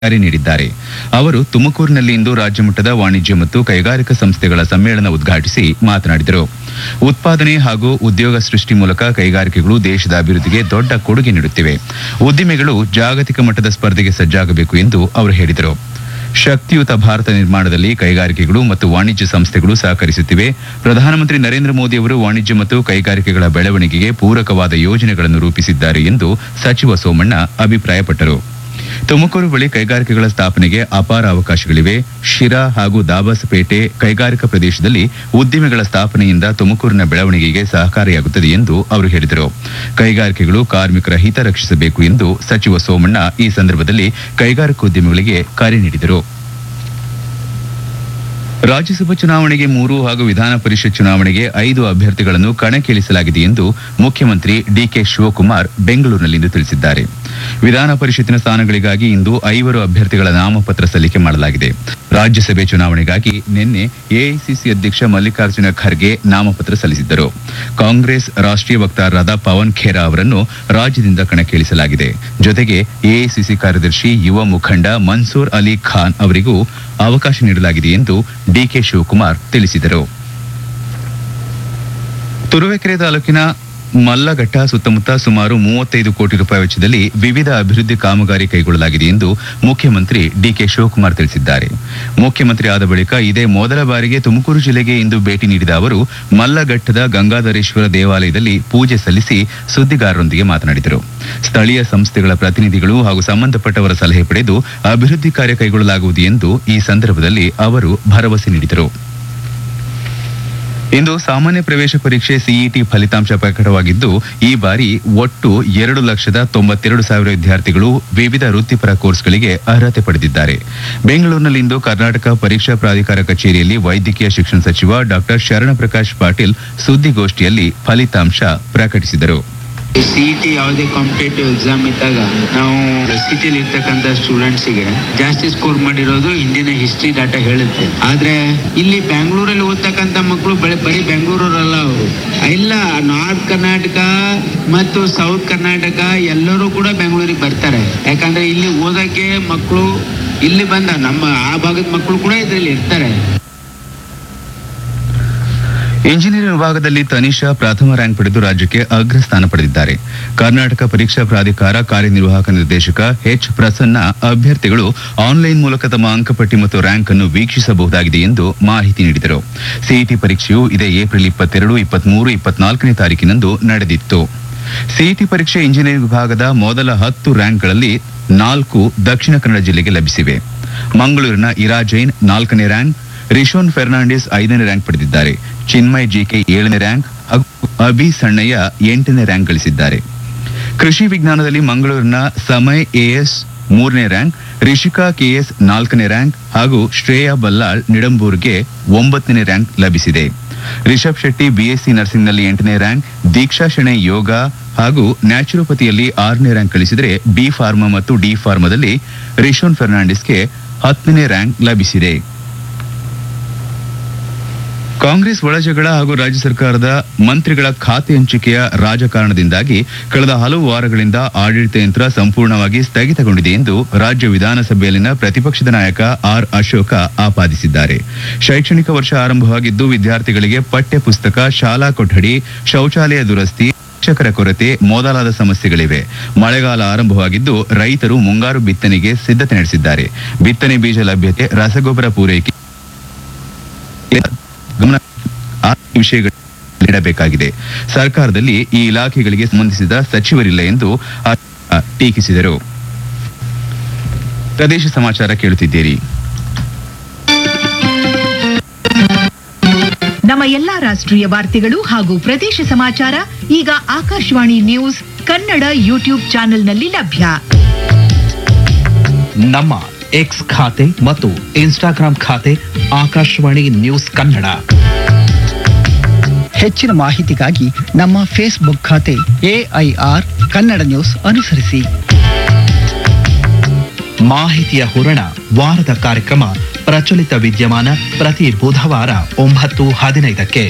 ಕರೆ ನೀಡಿದ್ದಾರೆ ಅವರು ತುಮಕೂರಿನಲ್ಲಿ ಇಂದು ರಾಜ್ಯ ಮಟ್ಟದ ವಾಣಿಜ್ಯ ಮತ್ತು ಕೈಗಾರಿಕಾ ಸಂಸ್ಥೆಗಳ ಸಮ್ಮೇಳನ ಉದ್ಘಾಟಿಸಿ ಮಾತನಾಡಿದರು ಉತ್ಪಾದನೆ ಹಾಗೂ ಉದ್ಯೋಗ ಸೃಷ್ಟಿ ಮೂಲಕ ಕೈಗಾರಿಕೆಗಳು ದೇಶದ ಅಭಿವೃದ್ಧಿಗೆ ದೊಡ್ಡ ಕೊಡುಗೆ ನೀಡುತ್ತಿವೆ ಉದ್ದಿಮೆಗಳು ಜಾಗತಿಕ ಮಟ್ಟದ ಸ್ಪರ್ಧೆಗೆ ಸಜ್ಜಾಗಬೇಕು ಎಂದು ಅವರು ಹೇಳಿದರು ಶಕ್ತಿಯುತ ಭಾರತ ನಿರ್ಮಾಣದಲ್ಲಿ ಕೈಗಾರಿಕೆಗಳು ಮತ್ತು ವಾಣಿಜ್ಯ ಸಂಸ್ಥೆಗಳು ಸಹಕರಿಸುತ್ತಿವೆ ಪ್ರಧಾನಮಂತ್ರಿ ನರೇಂದ್ರ ಮೋದಿ ಅವರು ವಾಣಿಜ್ಯ ಮತ್ತು ಕೈಗಾರಿಕೆಗಳ ಬೆಳವಣಿಗೆಗೆ ಪೂರಕವಾದ ಯೋಜನೆಗಳನ್ನು ರೂಪಿಸಿದ್ದಾರೆ ಎಂದು ಸಚಿವ ಸೋಮಣ್ಣ ಅಭಿಪ್ರಾಯಪಟ್ಟರು ತುಮಕೂರು ಬಳಿ ಕೈಗಾರಿಕೆಗಳ ಸ್ಥಾಪನೆಗೆ ಅಪಾರ ಅವಕಾಶಗಳಿವೆ ಶಿರಾ ಹಾಗೂ ದಾಬಾಸಪೇಟೆ ಕೈಗಾರಿಕಾ ಪ್ರದೇಶದಲ್ಲಿ ಉದ್ದಿಮೆಗಳ ಸ್ಥಾಪನೆಯಿಂದ ತುಮಕೂರಿನ ಬೆಳವಣಿಗೆಗೆ ಸಹಕಾರಿಯಾಗುತ್ತದೆ ಎಂದು ಅವರು ಹೇಳಿದರು ಕೈಗಾರಿಕೆಗಳು ಕಾರ್ಮಿಕರ ಹಿತ ರಕ್ಷಿಸಬೇಕು ಎಂದು ಸಚಿವ ಸೋಮಣ್ಣ ಈ ಸಂದರ್ಭದಲ್ಲಿ ಕೈಗಾರಿಕೋದ್ಯಮಿಗಳಿಗೆ ಕರೆ ನೀಡಿದರು ರಾಜ್ಯಸಭಾ ಚುನಾವಣೆಗೆ ಮೂರು ಹಾಗೂ ವಿಧಾನ ಪರಿಷತ್ ಚುನಾವಣೆಗೆ ಐದು ಅಭ್ಯರ್ಥಿಗಳನ್ನು ಕಣಕ್ಕಿಳಿಸಲಾಗಿದೆ ಎಂದು ಮುಖ್ಯಮಂತ್ರಿ ಡಿಕೆ ಶಿವಕುಮಾರ್ ಬೆಂಗಳೂರಿನಲ್ಲಿಂದು ತಿಳಿಸಿದ್ದಾರೆ ವಿಧಾನ ಪರಿಷತ್ತಿನ ಸ್ಥಾನಗಳಿಗಾಗಿ ಇಂದು ಐವರು ಅಭ್ಯರ್ಥಿಗಳ ನಾಮಪತ್ರ ಸಲ್ಲಿಕೆ ಮಾಡಲಾಗಿದೆ ರಾಜ್ಯಸಭೆ ಚುನಾವಣೆಗಾಗಿ ನಿನ್ನೆ ಎಐಸಿಸಿ ಅಧ್ಯಕ್ಷ ಮಲ್ಲಿಕಾರ್ಜುನ ಖರ್ಗೆ ನಾಮಪತ್ರ ಸಲ್ಲಿಸಿದ್ದರು ಕಾಂಗ್ರೆಸ್ ರಾಷ್ಟ್ರೀಯ ವಕ್ತಾರರಾದ ಪವನ್ ಖೇರಾ ಅವರನ್ನು ರಾಜ್ಯದಿಂದ ಕಣಕ್ಕಿಳಿಸಲಾಗಿದೆ ಜೊತೆಗೆ ಎಐಸಿಸಿ ಕಾರ್ಯದರ್ಶಿ ಯುವ ಮುಖಂಡ ಮನ್ಸೂರ್ ಅಲಿ ಖಾನ್ ಅವರಿಗೂ ಅವಕಾಶ ನೀಡಲಾಗಿದೆ ಎಂದು ಡಿಕೆ ಶಿವಕುಮಾರ್ ತಿಳಿಸಿದರು ತುರುವೇಕೆರೆ ತಾಲೂಕಿನ ಮಲ್ಲಘಟ್ಟ ಸುತ್ತಮುತ್ತ ಸುಮಾರು ಮೂವತ್ತೈದು ಕೋಟಿ ರೂಪಾಯಿ ವೆಚ್ಚದಲ್ಲಿ ವಿವಿಧ ಅಭಿವೃದ್ಧಿ ಕಾಮಗಾರಿ ಕೈಗೊಳ್ಳಲಾಗಿದೆ ಎಂದು ಮುಖ್ಯಮಂತ್ರಿ ಡಿಕೆ ಶಿವಕುಮಾರ್ ತಿಳಿಸಿದ್ದಾರೆ ಮುಖ್ಯಮಂತ್ರಿ ಆದ ಬಳಿಕ ಇದೇ ಮೊದಲ ಬಾರಿಗೆ ತುಮಕೂರು ಜಿಲ್ಲೆಗೆ ಇಂದು ಭೇಟಿ ನೀಡಿದ ಅವರು ಮಲ್ಲಘಟ್ಟದ ಗಂಗಾಧರೇಶ್ವರ ದೇವಾಲಯದಲ್ಲಿ ಪೂಜೆ ಸಲ್ಲಿಸಿ ಸುದ್ದಿಗಾರರೊಂದಿಗೆ ಮಾತನಾಡಿದರು ಸ್ಥಳೀಯ ಸಂಸ್ಥೆಗಳ ಪ್ರತಿನಿಧಿಗಳು ಹಾಗೂ ಸಂಬಂಧಪಟ್ಟವರ ಸಲಹೆ ಪಡೆದು ಅಭಿವೃದ್ಧಿ ಕಾರ್ಯ ಕೈಗೊಳ್ಳಲಾಗುವುದು ಎಂದು ಈ ಸಂದರ್ಭದಲ್ಲಿ ಅವರು ಭರವಸೆ ನೀಡಿದರು ಇಂದು ಸಾಮಾನ್ಯ ಪ್ರವೇಶ ಪರೀಕ್ಷೆ ಸಿಇಟಿ ಫಲಿತಾಂಶ ಪ್ರಕಟವಾಗಿದ್ದು ಈ ಬಾರಿ ಒಟ್ಟು ಎರಡು ಲಕ್ಷದ ತೊಂಬತ್ತೆರಡು ಸಾವಿರ ವಿದ್ಯಾರ್ಥಿಗಳು ವಿವಿಧ ವೃತ್ತಿಪರ ಕೋರ್ಸ್ಗಳಿಗೆ ಅರ್ಹತೆ ಪಡೆದಿದ್ದಾರೆ ಬೆಂಗಳೂರಿನಲ್ಲಿಂದು ಕರ್ನಾಟಕ ಪರೀಕ್ಷಾ ಪ್ರಾಧಿಕಾರ ಕಚೇರಿಯಲ್ಲಿ ವೈದ್ಯಕೀಯ ಶಿಕ್ಷಣ ಸಚಿವ ಡಾಕ್ಟರ್ ಶರಣಪ್ರಕಾಶ್ ಪಾಟೀಲ್ ಸುದ್ದಿಗೋಷ್ಠಿಯಲ್ಲಿ ಫಲಿತಾಂಶ ಪ್ರಕಟಿಸಿದರು ಸಿಇಟಿ ಯಾವುದೇ ಕಾಂಪಿಟೇಟಿವ್ ಎಕ್ಸಾಮ್ ಇದ್ದಾಗ ನಾವು ಸಿಟಿಲಿ ಇರ್ತಕ್ಕಂಥ ಸ್ಟೂಡೆಂಟ್ಸಿಗೆ ಜಾಸ್ತಿ ಸ್ಕೋರ್ ಮಾಡಿರೋದು ಇಂದಿನ ಹಿಸ್ಟ್ರಿ ಡಾಟಾ ಹೇಳುತ್ತೆ ಆದ್ರೆ ಇಲ್ಲಿ ಬ್ಯಾಂಗ್ಳೂರಲ್ಲಿ ಓದ್ತಕ್ಕಂಥ ಮಕ್ಕಳು ಬರೀ ಬರೀ ಬೆಂಗಳೂರಲ್ಲ ಅವರು ಇಲ್ಲ ನಾರ್ತ್ ಕರ್ನಾಟಕ ಮತ್ತು ಸೌತ್ ಕರ್ನಾಟಕ ಎಲ್ಲರೂ ಕೂಡ ಬೆಂಗಳೂರಿಗೆ ಬರ್ತಾರೆ ಯಾಕಂದ್ರೆ ಇಲ್ಲಿ ಓದಕ್ಕೆ ಮಕ್ಕಳು ಇಲ್ಲಿ ಬಂದ ನಮ್ಮ ಆ ಭಾಗದ ಮಕ್ಕಳು ಕೂಡ ಇದರಲ್ಲಿ ಇರ್ತಾರೆ ಇಂಜಿನಿಯರಿಂಗ್ ವಿಭಾಗದಲ್ಲಿ ತನಿಷಾ ಪ್ರಥಮ ರ್ಯಾಂಕ್ ಪಡೆದು ರಾಜ್ಯಕ್ಕೆ ಅಗ್ರ ಸ್ಥಾನ ಪಡೆದಿದ್ದಾರೆ ಕರ್ನಾಟಕ ಪರೀಕ್ಷಾ ಪ್ರಾಧಿಕಾರ ಕಾರ್ಯನಿರ್ವಾಹಕ ನಿರ್ದೇಶಕ ಎಚ್ ಪ್ರಸನ್ನ ಅಭ್ಯರ್ಥಿಗಳು ಆನ್ಲೈನ್ ಮೂಲಕ ತಮ್ಮ ಅಂಕಪಟ್ಟಿ ಮತ್ತು ರ್ಯಾಂಕ್ ಅನ್ನು ವೀಕ್ಷಿಸಬಹುದಾಗಿದೆ ಎಂದು ಮಾಹಿತಿ ನೀಡಿದರು ಸಿಇಟಿ ಪರೀಕ್ಷೆಯು ಇದೇ ಏಪ್ರಿಲ್ ಇಪ್ಪತ್ತೆರಡು ಇಪ್ಪತ್ಮೂರು ಇಪ್ಪತ್ನಾಲ್ಕನೇ ತಾರೀಕಿನಂದು ನಡೆದಿತ್ತು ಸಿಇಟಿ ಪರೀಕ್ಷೆ ಇಂಜಿನಿಯರಿಂಗ್ ವಿಭಾಗದ ಮೊದಲ ಹತ್ತು ರ್ಯಾಂಕ್ಗಳಲ್ಲಿ ನಾಲ್ಕು ದಕ್ಷಿಣ ಕನ್ನಡ ಜಿಲ್ಲೆಗೆ ಲಭಿಸಿವೆ ಮಂಗಳೂರಿನ ಇರಾ ಜೈನ್ ನಾಲ್ಕನೇ ರ್ಯಾಂಕ್ ರಿಶೋನ್ ಫೆರ್ನಾಂಡಿಸ್ ಐದನೇ ರ್ಯಾಂಕ್ ಪಡೆದಿದ್ದಾರೆ ಚಿನ್ಮಯ್ ಜಿಕೆ ಏಳನೇ ರ್ಯಾಂಕ್ ಹಾಗೂ ಅಭಿ ಸಣ್ಣಯ್ಯ ಎಂಟನೇ ರ್ಯಾಂಕ್ ಗಳಿಸಿದ್ದಾರೆ ಕೃಷಿ ವಿಜ್ಞಾನದಲ್ಲಿ ಮಂಗಳೂರಿನ ಸಮಯ್ ಎಎಸ್ ಮೂರನೇ ರ್ಯಾಂಕ್ ರಿಷಿಕಾ ಕೆಎಸ್ ನಾಲ್ಕನೇ ರ್ಯಾಂಕ್ ಹಾಗೂ ಶ್ರೇಯಾ ಬಲ್ಲಾಳ್ ನಿಡಂಬೂರ್ಗೆ ಒಂಬತ್ತನೇ ರ್ಯಾಂಕ್ ಲಭಿಸಿದೆ ರಿಷಬ್ ಶೆಟ್ಟಿ ಬಿಎಸ್ಸಿ ನರ್ಸಿಂಗ್ನಲ್ಲಿ ಎಂಟನೇ ರ್ಯಾಂಕ್ ದೀಕ್ಷಾ ಶೆಣೆ ಯೋಗ ಹಾಗೂ ನ್ಯಾಚುರೋಪತಿಯಲ್ಲಿ ಆರನೇ ರ್ಯಾಂಕ್ ಗಳಿಸಿದರೆ ಬಿ ಫಾರ್ಮಾ ಮತ್ತು ಡಿ ಫಾರ್ಮಾದಲ್ಲಿ ರಿಶೋನ್ ಫೆರ್ನಾಂಡಿಸ್ಗೆ ಹತ್ತನೇ ರ್ಯಾಂಕ್ ಲಭಿಸಿದೆ ಕಾಂಗ್ರೆಸ್ ಒಳಜಗಳ ಹಾಗೂ ರಾಜ್ಯ ಸರ್ಕಾರದ ಮಂತ್ರಿಗಳ ಖಾತೆ ಹಂಚಿಕೆಯ ರಾಜಕಾರಣದಿಂದಾಗಿ ಕಳೆದ ಹಲವು ವಾರಗಳಿಂದ ಆಡಳಿತ ಯಂತ್ರ ಸಂಪೂರ್ಣವಾಗಿ ಸ್ಥಗಿತಗೊಂಡಿದೆ ಎಂದು ರಾಜ್ಯ ವಿಧಾನಸಭೆಯಲ್ಲಿನ ಪ್ರತಿಪಕ್ಷದ ನಾಯಕ ಆರ್ ಅಶೋಕ ಆಪಾದಿಸಿದ್ದಾರೆ ಶೈಕ್ಷಣಿಕ ವರ್ಷ ಆರಂಭವಾಗಿದ್ದು ವಿದ್ಯಾರ್ಥಿಗಳಿಗೆ ಪಠ್ಯ ಪುಸ್ತಕ ಶಾಲಾ ಕೊಠಡಿ ಶೌಚಾಲಯ ದುರಸ್ತಿ ಶಿಕ್ಷಕರ ಕೊರತೆ ಮೊದಲಾದ ಸಮಸ್ಯೆಗಳಿವೆ ಮಳೆಗಾಲ ಆರಂಭವಾಗಿದ್ದು ರೈತರು ಮುಂಗಾರು ಬಿತ್ತನೆಗೆ ಸಿದ್ಧತೆ ನಡೆಸಿದ್ದಾರೆ ಬಿತ್ತನೆ ಬೀಜ ಲಭ್ಯತೆ ರಸಗೊಬ್ಬರ ಪೂರೈಕೆ ಗಮನ ಆ ವಿಷಯಗಳು ಇಡಬೇಕಾಗಿದೆ ಸರ್ಕಾರದಲ್ಲಿ ಈ ಇಲಾಖೆಗಳಿಗೆ ಸಂಬಂಧಿಸಿದ ಸಚಿವರಿಲ್ಲ ಎಂದು ಅಶೋಕ ಟೀಕಿಸಿದರು ಪ್ರದೇಶ ಸಮಾಚಾರ ಕೇಳುತ್ತಿದ್ದೀರಿ ನಮ್ಮ ಎಲ್ಲಾ ರಾಷ್ಟ್ರೀಯ ವಾರ್ತೆಗಳು ಹಾಗೂ ಪ್ರದೇಶ ಸಮಾಚಾರ ಈಗ ಆಕಾಶವಾಣಿ ನ್ಯೂಸ್ ಕನ್ನಡ ಯೂಟ್ಯೂಬ್ ಚಾನೆಲ್ನಲ್ಲಿ ಲಭ್ಯ ನಮ್ಮ ಎಕ್ಸ್ ಖಾತೆ ಮತ್ತು ಇನ್ಸ್ಟಾಗ್ರಾಂ ಖಾತೆ ಆಕಾಶವಾಣಿ ನ್ಯೂಸ್ ಕನ್ನಡ ಹೆಚ್ಚಿನ ಮಾಹಿತಿಗಾಗಿ ನಮ್ಮ ಫೇಸ್ಬುಕ್ ಖಾತೆ ಎಐಆರ್ ಕನ್ನಡ ನ್ಯೂಸ್ ಅನುಸರಿಸಿ ಮಾಹಿತಿಯ ಹೂರಣ ವಾರದ ಕಾರ್ಯಕ್ರಮ ಪ್ರಚಲಿತ ವಿದ್ಯಮಾನ ಪ್ರತಿ ಬುಧವಾರ ಒಂಬತ್ತು ಹದಿನೈದಕ್ಕೆ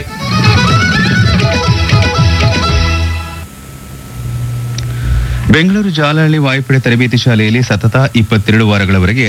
ಬೆಂಗಳೂರು ಜಾಲಹಳ್ಳಿ ವಾಯುಪಡೆ ತರಬೇತಿ ಶಾಲೆಯಲ್ಲಿ ಸತತ ಇಪ್ಪತ್ತೆರಡು ವಾರಗಳವರೆಗೆ